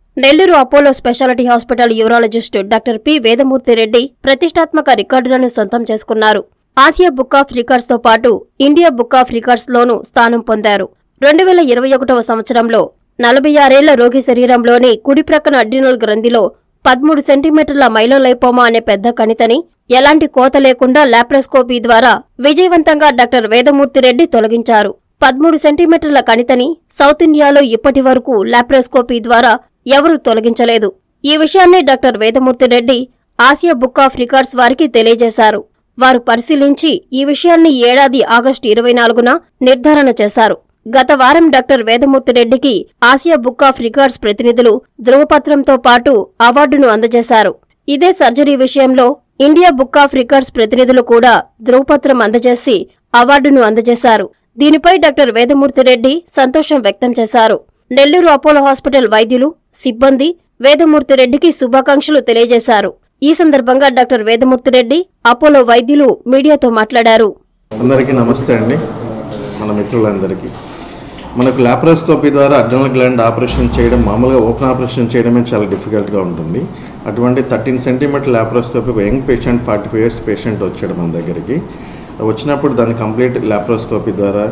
Nellore Apollo speciality hospital urologist doctor P Vedamurthy Reddy ప్రతిష్టాత్మక రికార్డులను సొంతం చేసుకున్నారు ఆసియా బుక్ ఆఫ్ రికార్డ్స్ తో పాటు ఇండియా బుక్ ఆఫ్ రికార్డ్స్ లోనూ స్థానం పొందారు రెండు వేల ఇరవై ఒకటవ సంవత్సరంలో నలభై ఆరేళ్ల రోగి శరీరంలోని కుడి ప్రక్కన అడ్రినల్ గ్రంథిలో పదమూడు సెంటీమీటర్ల మైలోలైపోమా అనే పెద్ద కణితని ఎలాంటి కోత లేకుండా లాప్రోస్కోపీ ద్వారా విజయవంతంగా డాక్టర్ వేదమూర్తి రెడ్డి తొలగించారు పదమూడు సెంటీమీటర్ల కణితని సౌత్ ఇండియాలో ఇప్పటి వరకు లాప్రోస్కోపీ ద్వారా ఎవరూ తొలగించలేదు ఈ విషయాన్ని doctor Vedamurthy Reddy Asia book of records వారికి తెలియజేశారు వారు పరిశీలించి ఈ విషయాన్ని ఈ ఏడాది ఆగస్టు ఇరవై నాలుగున నిర్ధారణ చేశారు గత వారం డాక్టర్ వేదమూర్తి రెడ్డికి ఆసియా బుక్ ఆఫ్ రికార్డ్స్ ప్రతినిధులు ధృవపత్రంతో పాటు అవార్డును అందజేశారు ఇదే సర్జరీ విషయంలో ఇండియా బుక్ ఆఫ్ రికార్డ్స్ ప్రతినిధులు కూడా ధృవపత్రం అందజేసి అవార్డును అందజేశారు దీనిపై డాక్టర్ వేదమూర్తి రెడ్డి సంతోషం వ్యక్తం చేశారు నెల్లూరు అపోలో హాస్పిటల్ వైద్యులు సిబ్బంది వేదమూర్తి రెడ్డికి శుభాకాంక్షలు తెలియజేశారు ఈ సందర్భంగా డాక్టర్ వేదమూర్తి రెడ్డి అపోలో వైద్యులు మీడియాతో మాట్లాడారు అందరికీ నమస్తే అండి మన మిత్రులందరికీ మనకు లాప్రోస్కోపీ ద్వారా అడ్రినల్ గ్లాండ్ ఆపరేషన్ చేయడం మామూలుగా ఓపెన్ ఆపరేషన్ చేయడమే చాలా డిఫికల్ట్గా ఉంటుంది అటువంటి థర్టీన్ సెంటీమీటర్ లాప్రోస్కోపీ ఒక young patient forty five years patient వచ్చాడు మన దగ్గరికి వచ్చినప్పుడు దాన్ని కంప్లీట్ లాప్రోస్కోపీ ద్వారా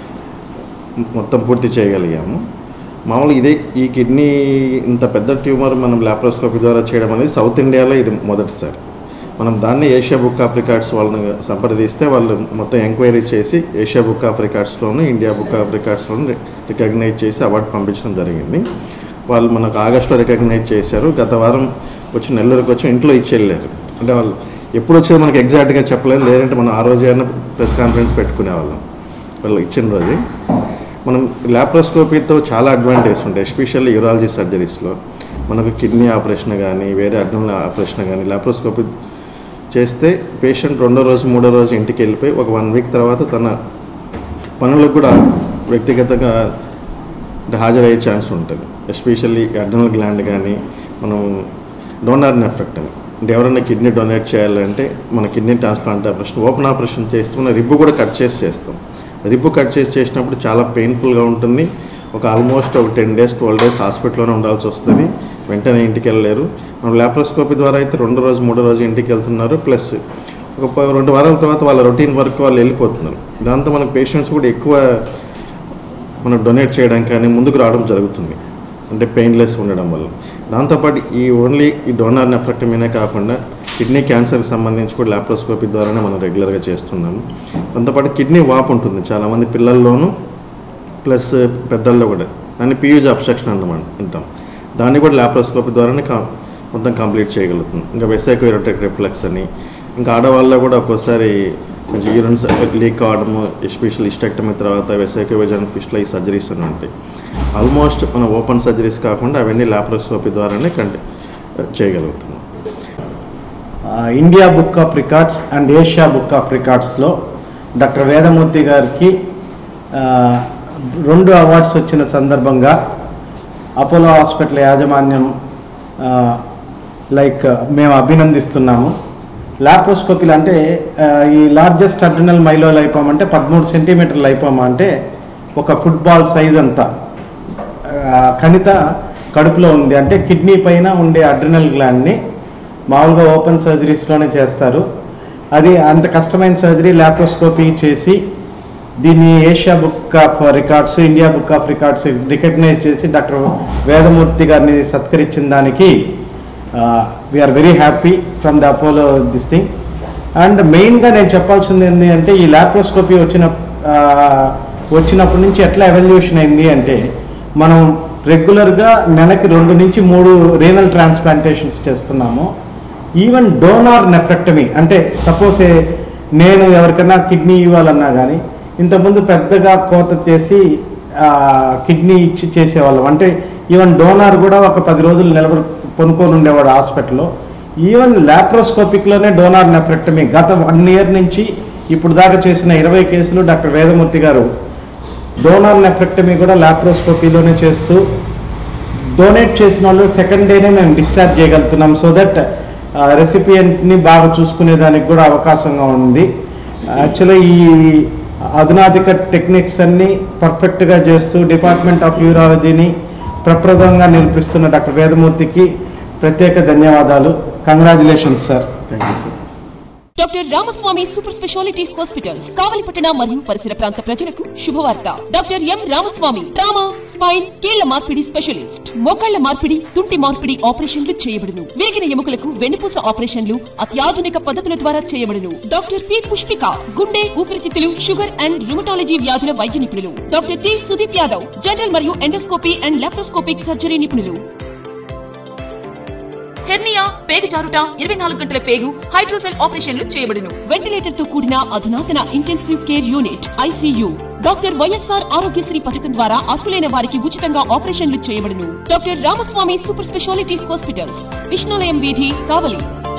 మొత్తం పూర్తి చేయగలిగాము మామూలుగా ఇదే ఈ కిడ్నీ ఇంత పెద్ద ట్యూమర్ మనం లాప్రోస్కోపీ ద్వారా చేయడం అనేది సౌత్ ఇండియాలో ఇది మొదటిసారి మనం దాన్ని ఏషియా బుక్ ఆఫ్ రికార్డ్స్ వాళ్ళని సంప్రదిస్తే వాళ్ళు మొత్తం ఎంక్వైరీ చేసి ఏషియా బుక్ ఆఫ్ రికార్డ్స్లోను ఇండియా బుక్ ఆఫ్ రికార్డ్స్లోను రికగ్నైజ్ చేసి అవార్డు పంపించడం జరిగింది వాళ్ళు మనకు ఆగస్టులో రికగ్నైజ్ చేశారు గత వారం వచ్చి నెల్లూరుకి వచ్చి ఇంట్లో ఇచ్చి వెళ్ళారు అంటే వాళ్ళు ఎప్పుడు వచ్చేది మనకి ఎగ్జాక్ట్గా చెప్పలేదు లేదంటే మనం ఆ రోజు అయినా ప్రెస్ కాన్ఫరెన్స్ పెట్టుకునేవాళ్ళం వాళ్ళు ఇచ్చిన రోజు మనం ల్యాప్రోస్కోపీతో చాలా అడ్వాంటేజ్ ఉంటాయి ఎస్పెషల్లీ యూరాలజీ సర్జరీస్లో మనకు కిడ్నీ ఆపరేషన్ కానీ వేరే అడ్డల ఆపరేషన్ కానీ ల్యాప్రోస్కోపీ చేస్తే పేషెంట్ రెండో రోజు మూడో రోజు ఇంటికి వెళ్ళిపోయి ఒక వన్ వీక్ తర్వాత తన పనులకు కూడా వ్యక్తిగతంగా అంటే హాజరయ్యే ఛాన్స్ ఉంటుంది ఎస్పెషల్లీ అడ్డనల్ గ్లాండ్ కానీ మనం డోనార్ నెఫ్రెక్టమీ అంటే ఎవరైనా కిడ్నీ డొనేట్ చేయాలంటే మన kidney transplant operation open operation చేస్తే మన రిబ్బు కూడా కట్ చేసి చేస్తాం రిబ్బు కట్ చేసి చేసినప్పుడు చాలా పెయిన్ఫుల్గా ఉంటుంది ఒక ఆల్మోస్ట్ ఒక టెన్ డేస్ ట్వెల్వ్ డేస్ హాస్పిటల్లోనే ఉండాల్సి వస్తుంది వెంటనే ఇంటికి వెళ్ళలేరు మనం లాప్రోస్కోపీ ద్వారా అయితే రెండు రోజు మూడో రోజు ఇంటికి వెళ్తున్నారు ప్లస్ ఒక ప- రెండు వారాల తర్వాత వాళ్ళ రొటీన్ వర్క్ వాళ్ళు వెళ్ళిపోతున్నారు దాంతో మనకు పేషెంట్స్ కూడా ఎక్కువ మనకు డొనేట్ చేయడం కానీ ముందుకు రావడం జరుగుతుంది అంటే పెయిన్లెస్ ఉండడం వల్ల దాంతోపాటు ఈ ఓన్లీ ఈ డోనార్ నెఫ్రెక్టమీనే కాకుండా కిడ్నీ క్యాన్సర్కి సంబంధించి కూడా లాప్రోస్కోపీ ద్వారానే మనం రెగ్యులర్గా చేస్తున్నాము దాంతోపాటు కిడ్నీ వాపు ఉంటుంది చాలామంది పిల్లల్లోనూ ప్లస్ పెద్దల్లో కూడా దాన్ని పీయూజ్ అబ్స్ట్రక్షన్ అన్నమాట అంటాం దాన్ని కూడా లాప్రోస్కోపీ ద్వారానే కా మొత్తం కంప్లీట్ చేయగలుగుతుంది ఇంకా వెసైకో ఇరోటెక్ రిఫ్లెక్స్ అని ఇంకా ఆడవాళ్ళలో కూడా ఒక్కోసారి కొంచెం యూరిన్స్ లీక్ కావడము ఎస్పెషల్ ఇస్టెక్టమీ తర్వాత వెసైకో విజన్ ఫిష్లో ఈ సర్జరీస్ అని ఉంటాయి ఆల్మోస్ట్ మన ఓపెన్ సర్జరీస్ కాకుండా అవన్నీ లాప్రోస్కోపీ ద్వారానే కంటి చేయగలుగుతున్నాం ఆ, India book of records and Asia book of రికార్డ్స్లో డాక్టర్ వేదమూర్తి గారికి ఆ, రెండు అవార్డ్స్ వచ్చిన సందర్భంగా అపోలో హాస్పిటల్ యాజమాన్యం ఆ, లైక్ మేము అభినందిస్తున్నాము లాప్రోస్కోపీలు అంటే ఆ, ఈ లార్జెస్ట్ అడ్రినల్ మైలో లైపోమ్ అంటే పదమూడు సెంటీమీటర్ లైపోమా అంటే ఒక ఫుట్బాల్ సైజ్ అంతా ఆ, కణిత కడుపులో ఉంది అంటే కిడ్నీ పైన ఉండే అడ్రినల్ గ్లాండ్ని మామూలుగా ఓపెన్ సర్జరీస్లోనే చేస్తారు అది అంత కష్టమైన సర్జరీ లాప్రోస్కోపీ చేసి దీన్ని Asia book of records India book of records recognise చేసి డాక్టర్ వేదమూర్తి గారిని సత్కరించిన దానికి we are very happy from the Apollo this thing and మెయిన్గా నేను చెప్పాల్సింది ఏంటి అంటే ఈ లాప్రోస్కోపీ వచ్చిన ఆ, వచ్చినప్పటి నుంచి ఎట్లా ఎవల్యూషన్ అయింది అంటే మనం రెగ్యులర్గా నెలకి రెండు నుంచి మూడు రీనల్ ట్రాన్స్ప్లాంటేషన్స్ చేస్తున్నాము ఈవెన్ డోనార్ నెఫ్రెక్టమీ అంటే సపోజ్ నేను ఎవరికైనా కిడ్నీ ఇవ్వాలన్నా కానీ ఇంతకుముందు పెద్దగా కోత చేసి కిడ్నీ ఇచ్చి చేసేవాళ్ళం అంటే ఈవెన్ డోనార్ కూడా ఒక పది రోజులు నిలబడి కొనుక్కొని ఉండేవాడు హాస్పిటల్లో ఈవెన్ లాప్రోస్కోపిక్లోనే డోనార్ నెఫ్రెక్టమీ గత వన్ ఇయర్ నుంచి ఇప్పుడు దాకా చేసిన ఇరవై కేసులు డాక్టర్ వేదమూర్తి గారు డోనార్ నెఫ్రెక్టమీ కూడా లాప్రోస్కోపీలోనే చేస్తూ డొనేట్ చేసిన వాళ్ళు సెకండ్ డేనే మేము డిశ్చార్జ్ చేయగలుగుతున్నాం సో దట్ రెసిపియంట్ని బాగా చూసుకునే దానికి కూడా అవకాశంగా ఉంది యాక్చువల్లీ ఈ అధునాధిక టెక్నిక్స్ అన్ని పర్ఫెక్ట్గా చేస్తూ డిపార్ట్మెంట్ ఆఫ్ యూరాలజీని ప్రప్రదంగా నిలిపిస్తున్న డాక్టర్ వేదమూర్తికి ప్రత్యేక ధన్యవాదాలు congratulations sir thank you sir doctor Ramaswamy super speciality hospitals కావలిపట్టణ మరియు పరిసర ప్రాంత ప్రజలకు శుభవార్త doctor M Ramaswamy trauma spine కీళ్ల మార్పిడి స్పెషలిస్ట్ మోకాళ్ల మార్పిడి తుంటి మార్పిడి ఆపరేషన్లు చేయబడును విరిగిన ఎముకలకు వెన్నుపూస ఆపరేషన్లు అత్యాధునిక పద్ధతుల ద్వారా చేయబడును డాక్టర్ పి పుష్పిక గుండె ఊపిరితిత్తులు షుగర్ అండ్ రుమటాలజీ వ్యాధుల వైద్య నిపుణులు doctor T Sudeep Yadav general మరియు ఎండోస్కోపీ అండ్ లాప్రోస్కోపిక్ సర్జరీ నిపుణులు హెర్నియా పేగు జారుట ఇరవై నాలుగు గంటల పేగు హైడ్రోసెల్ ఆపరేషన్లు చేయబడును వెంటిలేటర్ తో కూడిన అధునాతన intensive care unit ICU doctor YSR Aarogyasri పథకం ద్వారా అర్హులైన వారికి ఉచితంగా ఆపరేషన్లు చేయబడును doctor Ramaswamy super speciality hospitals Vishnulayam వీధి కావలి